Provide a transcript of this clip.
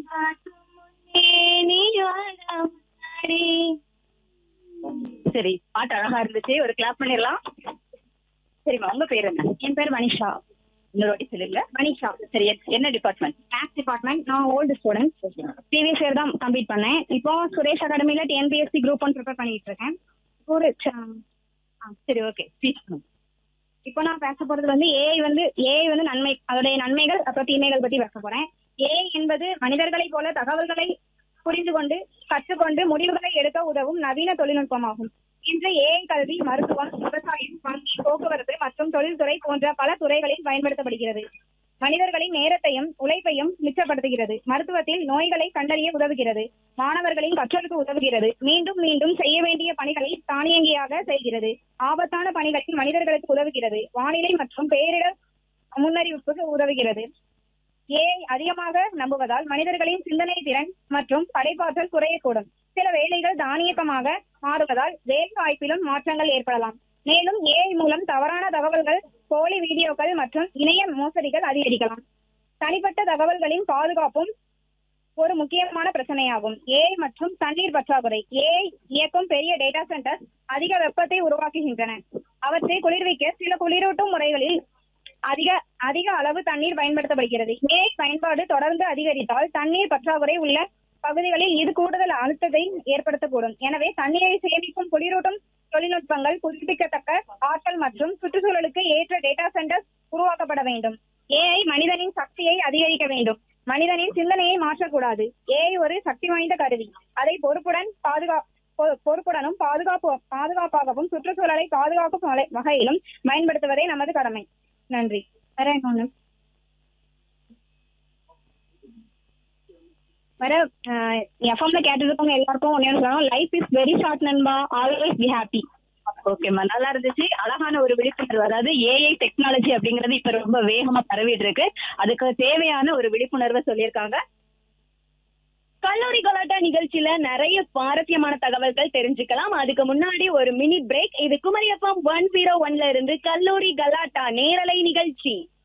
காட்டும் முன்னே நீ வாடா முன்னாடி. சரி பாட்டு அழகா இருந்துச்சு ஒரு கிளாப் பண்ணிடலாம் சரிம்மா உங்க பேர் என்ன என் பேர் மனிஷா இன்னொரு வாட்டி சொல்லுங்க மனிஷா சரி எ- என்ன டிபார்ட்மெண்ட் மேக்ஸ் டிபார்ட்மெண்ட் நான் ஓல்டு ஸ்டூடெண்ட் ப்ரீவியஸ் இயர் தான் கம்ப்ளீட் பண்ணேன் இப்போ சுரேஷ் அகாடமியில் டிஎன்பிஎஸ்சி குரூப் ஒன் ப்ரிப்பேர் பண்ணிட்டு இருக்கேன் ஒரு ச- சரி ஓகே ஸ்பீச் இப்போ நான் பேச போறது வந்து ஏஐ வந்து ஏஐ வந்து நன்மை அதோடைய நன்மைகள் அப்புறம் தீமைகள் பத்தி பேச போறேன் ஏஐ என்பது மனிதர்களைப் போல தகவல்களை புரிந்து கொண்டு கற்றுக்கொண்டு முடிவுகளை எடுக்க உதவும் நவீன தொழில்நுட்பமாகும் இன்று ஏஐ கல்வி மருத்துவம் விவசாயம் வங்கி போக்குவரத்து மற்றும் தொழில்துறை போன்ற பல துறைகளில் பயன்படுத்தப்படுகிறது மனிதர்களின் நேரத்தையும் உழைப்பையும் மிச்சப்படுத்துகிறது மருத்துவத்தில் நோய்களை கண்டறிய உதவுகிறது மாணவர்களின் கற்றலுக்கு உதவுகிறது மீண்டும் மீண்டும் செய்ய வேண்டிய பணிகளை தானியங்கியாக செய்கிறது ஆபத்தான பணிகளில் மனிதர்களுக்கு உதவுகிறது வானிலை மற்றும் பேரிடர் முன்னறிவிப்புக்கு உதவுகிறது ஏஐ அதிகமாக நம்புவதால் மனிதர்களின் சிந்தனை திறன் மற்றும் படைப்பாற்றல் குறையக்கூடும் சில வேலைகள் தானியக்கமாக மாறுவதால் வேலை வாய்ப்பிலும் மாற்றங்கள் ஏற்படலாம் மேலும் ஏஐ மூலம் தவறான தகவல்கள் போலி வீடியோக்கள் மற்றும் இணைய மோசடிகள் அதிகரிக்கலாம் தனிப்பட்ட தகவல்களின் பாதுகாப்பும் ஒரு முக்கியமான பிரச்சனையாகும் ஏஐ மற்றும் தண்ணீர் பற்றாக்குறை ஏஐ இயக்கும் பெரிய டேட்டா சென்டர் அதிக வெப்பத்தை உருவாக்குகின்றன அவற்றை குளிர்விக்க சில குளிரூட்டும் முறைகளில் அதிக அதிக அளவு தண்ணீர் பயன்படுத்தப்படுகிறது ஏஐ பயன்பாடு தொடர்ந்து அதிகரித்தால் தண்ணீர் பற்றாக்குறை உள்ள பகுதிகளில் இது கூடுதல் அழுத்தத்தை ஏற்படுத்தக்கூடும் எனவே தண்ணீரை சேமிக்கும் குளிரூட்டும் தொழில்நுட்பங்கள் புதுப்பிக்கத்தக்க ஆற்றல் மற்றும் சுற்றுச்சூழலுக்கு ஏற்ற டேட்டா சென்டர் உருவாக்கப்பட வேண்டும் ஏஐ மனிதனின் சக்தியை அதிகரிக்க வேண்டும் மனிதனின் சிந்தனையை மாற்றக்கூடாது ஏஐ ஒரு சக்தி வாய்ந்த கருவி அதை பொறுப்புடன் பாதுகா பொ- பொறுப்புடனும் பாதுகாப்பு பாதுகாப்பாகவும் சுற்றுச்சூழலை பாதுகாக்கும் வகை- வகையிலும் பயன்படுத்துவதே நமது கடமை நன்றி வேற என்ன ஒண்ணு வேற எஃப்எம்ல கேட்டுருக்கவங்க எல்லாருக்கும் ஒன்னே சொல்லணும் லைஃப் இஸ் வெரி ஷார்ட் நண்பா ஆல்வேஸ் பி ஹாப்பி ஓகேம்மா நல்லா இருந்துச்சு அழகான ஒரு விழிப்புணர்வு அதாவது ஏஐ டெக்னாலஜி அப்படிங்கிறது இப்ப ரொம்ப வேகமா பரவிட்டு இருக்கு அதுக்கு தேவையான ஒரு விழிப்புணர்வை சொல்லியிருக்காங்க கல்லூரி கலாட்டா நிகழ்ச்சியில நிறைய சுவாரஸ்யமான தகவல்கள் தெரிஞ்சுக்கலாம் அதுக்கு முன்னாடி ஒரு மினி பிரேக் இது குமரி எஃப்எம் ஒன் ஜீரோ ஒன்ல இருந்து கல்லூரி கலாட்டா நேரலை நிகழ்ச்சி